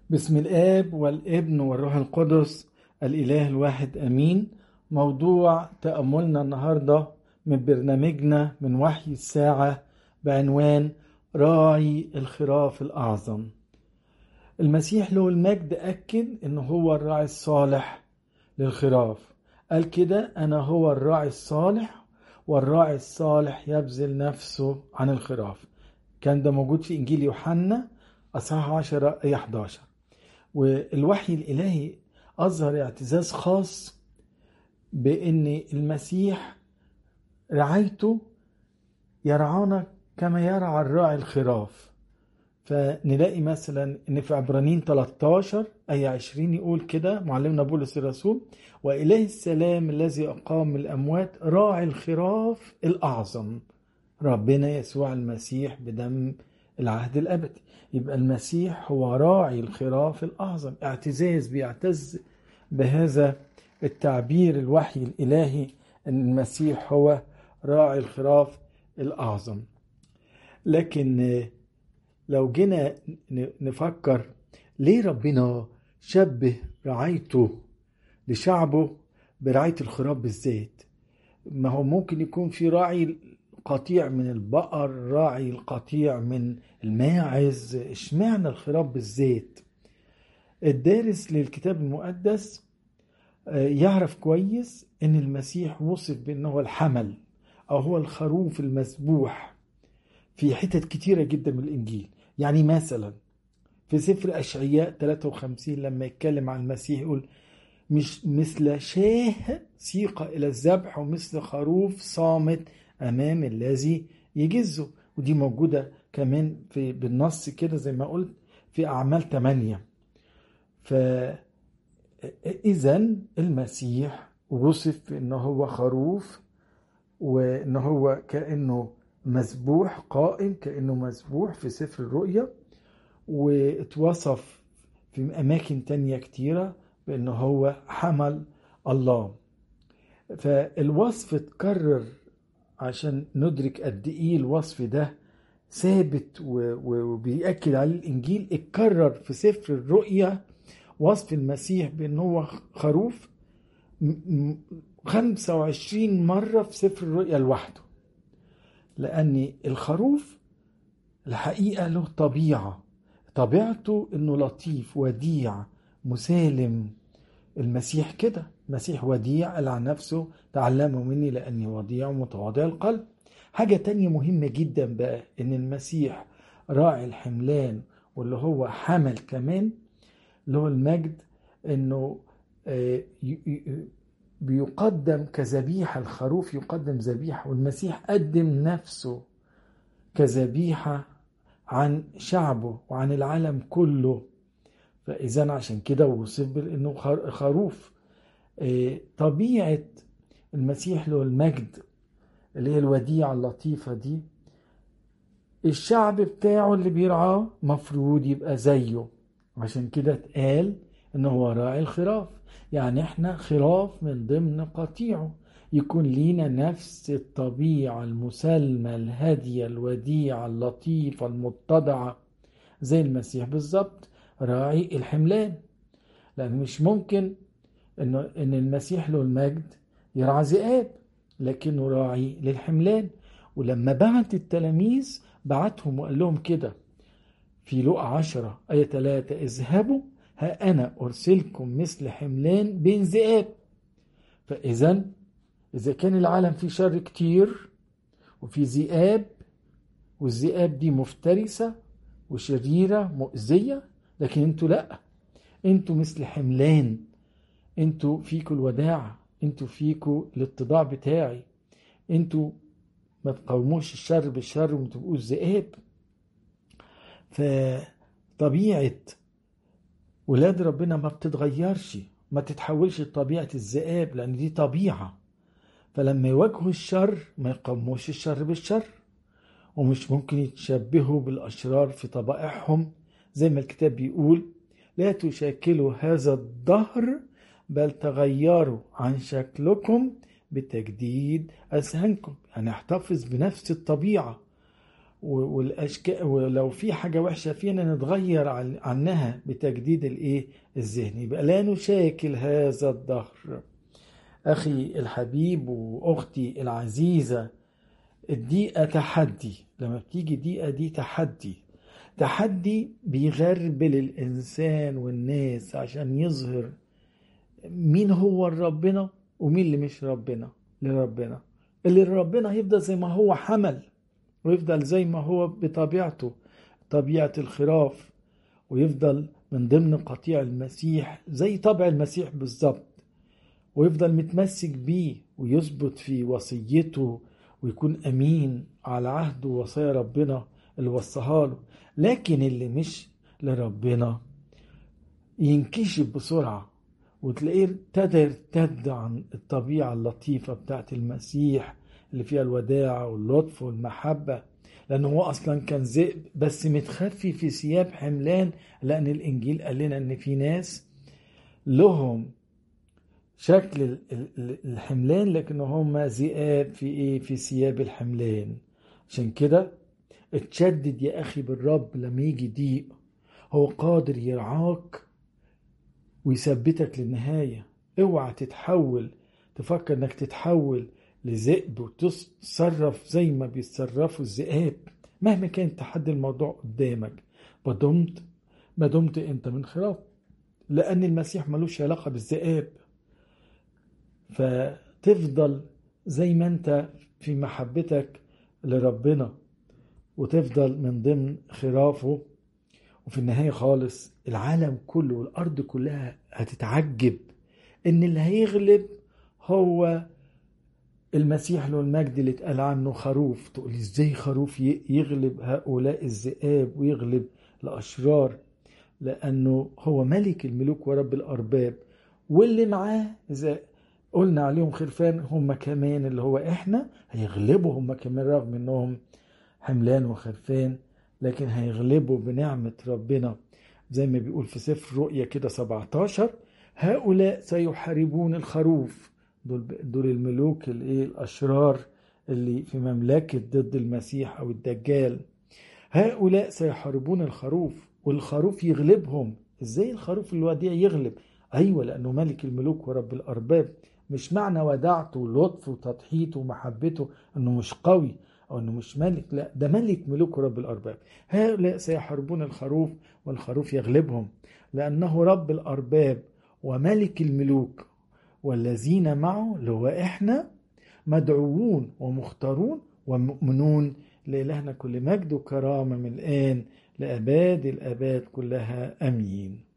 بسم الآب والابن والروح القدس الإله الواحد أمين موضوع تأملنا النهاردة من برنامجنا من وحي الساعة بعنوان راعي الخراف الأعظم المسيح له المجد أكد إنه هو الراعي الصالح للخراف قال كده أنا هو الراعي الصالح والراعي الصالح يبذل نفسه عن الخراف كان ده موجود في إنجيل يوحنا أصحاح 10 آية 11 والوحي الإلهي أظهر اعتزاز خاص بأن المسيح رعايته يرعانا كما يرعى الراعي الخراف فنلاقي مثلا ان في عبرانيين 13 اي 20 يقول كده معلمنا بولس الرسول واله السلام الذي اقام الاموات راعي الخراف الاعظم ربنا يسوع المسيح بدم العهد الابدي يبقى المسيح هو راعي الخراف الاعظم اعتزاز بيعتز بهذا التعبير الوحي الالهي ان المسيح هو راعي الخراف الاعظم لكن لو جينا نفكر ليه ربنا شبه رعايته لشعبه برعاية الخراف بالذات ما هو ممكن يكون في راعي قطيع من البقر راعي القطيع من الماعز اشمعنى الخراف بالذات الدارس للكتاب المقدس يعرف كويس ان المسيح وصف بانه هو الحمل او هو الخروف المذبوح في حتت كتيرة جدا من الانجيل يعني مثلا في سفر اشعياء 53 لما يتكلم عن المسيح يقول مش مثل شاه سيق الى الذبح ومثل خروف صامت امام الذي يجزه ودي موجودة كمان في بالنص كده زي ما قلت في اعمال 8 فاذا المسيح وصف ان هو خروف وان هو كانه مذبوح قائم كانه مذبوح في سفر الرؤيا واتوصف في اماكن تانية كتيرة بانه هو حمل الله فالوصف اتكرر عشان ندرك قد ايه الوصف ده ثابت وبيأكد عليه الانجيل اتكرر في سفر الرؤيا وصف المسيح بان هو خروف 25 مرة في سفر الرؤيا لوحده لأن الخروف الحقيقة له طبيعة طبيعته إنه لطيف وديع مسالم المسيح كده مسيح وديع قال عن نفسه تعلموا مني لأني وديع ومتواضع القلب حاجة تانية مهمة جدا بقى إن المسيح راعي الحملان واللي هو حمل كمان اللي هو المجد إنه بيقدم كذبيحة الخروف يقدم ذبيحة والمسيح قدم نفسه كذبيحة عن شعبه وعن العالم كله فإذا عشان كده وصف بأنه خروف طبيعة المسيح له المجد اللي هي الوديعة اللطيفة دي الشعب بتاعه اللي بيرعاه مفروض يبقى زيه عشان كده اتقال ان هو راعي الخراف يعني احنا خراف من ضمن قطيعه يكون لينا نفس الطبيعة المسالمة الهادية الوديعة اللطيفة المتضعة زي المسيح بالظبط راعي الحملان لأن مش ممكن إنه إن المسيح له المجد يرعى ذئاب لكنه راعي للحملان ولما بعت التلاميذ بعتهم وقال لهم كده في لقا عشرة آية 3 اذهبوا ها أنا أرسلكم مثل حملان بين ذئاب فإذا إذا كان العالم فيه شر كتير وفي ذئاب والذئاب دي مفترسة وشريرة مؤذية لكن انتوا لأ انتوا مثل حملان انتوا فيكوا الوداعة انتوا فيكوا الاتضاع بتاعي انتوا ما تقاوموش الشر بالشر وما تبقوش ذئاب فطبيعه ولاد ربنا ما بتتغيرش ما تتحولش لطبيعة الذئاب لأن دي طبيعة فلما يواجهوا الشر ما يقاوموش الشر بالشر ومش ممكن يتشبهوا بالأشرار في طبائعهم زي ما الكتاب بيقول لا تشاكلوا هذا الدهر بل تغيروا عن شكلكم بتجديد أذهانكم يعني احتفظ بنفس الطبيعة والاشكال ولو في حاجه وحشه فينا نتغير عنها بتجديد الايه الذهني يبقى لا نشاكل هذا الدهر اخي الحبيب واختي العزيزه الدقيقه تحدي لما بتيجي دقيقه دي تحدي تحدي بيغربل الانسان والناس عشان يظهر مين هو ربنا ومين اللي مش ربنا لربنا اللي ربنا هيفضل زي ما هو حمل ويفضل زي ما هو بطبيعته طبيعة الخراف ويفضل من ضمن قطيع المسيح زي طبع المسيح بالظبط ويفضل متمسك بيه ويثبت في وصيته ويكون أمين على عهده ووصايا ربنا اللي وصاها له لكن اللي مش لربنا ينكشف بسرعة وتلاقيه ابتدى يرتد عن الطبيعة اللطيفة بتاعت المسيح اللي فيها الوداع واللطف والمحبة لأنه هو أصلا كان ذئب بس متخفي في ثياب حملان لأن الإنجيل قال لنا إن في ناس لهم شكل الحملان لكن هم ذئاب في إيه في ثياب الحملان عشان كده اتشدد يا أخي بالرب لما يجي ضيق هو قادر يرعاك ويثبتك للنهاية اوعى تتحول تفكر انك تتحول لذئب وتتصرف زي ما بيتصرفوا الذئاب مهما كان تحدي الموضوع قدامك ما دمت ما دمت انت من خراف لان المسيح ملوش علاقة بالذئاب فتفضل زي ما انت في محبتك لربنا وتفضل من ضمن خرافه وفي النهاية خالص العالم كله والأرض كلها هتتعجب إن اللي هيغلب هو المسيح له المجد اللي اتقال عنه خروف تقول ازاي خروف يغلب هؤلاء الذئاب ويغلب الأشرار لأنه هو ملك الملوك ورب الأرباب واللي معاه إذا قلنا عليهم خرفان هم كمان اللي هو إحنا هيغلبوا هم كمان رغم إنهم حملان وخرفان لكن هيغلبوا بنعمة ربنا زي ما بيقول في سفر رؤيا كده 17 هؤلاء سيحاربون الخروف دول, دول الملوك الايه الاشرار اللي في مملكة ضد المسيح او الدجال هؤلاء سيحاربون الخروف والخروف يغلبهم ازاي الخروف الوديع يغلب ايوه لانه ملك الملوك ورب الارباب مش معنى وداعته ولطفه وتضحيته ومحبته انه مش قوي او انه مش ملك لا ده ملك ملوك رب الارباب هؤلاء سيحاربون الخروف والخروف يغلبهم لانه رب الارباب وملك الملوك والذين معه اللي هو احنا مدعوون ومختارون ومؤمنون لإلهنا كل مجد وكرامة من الآن لأباد الآباد كلها أمين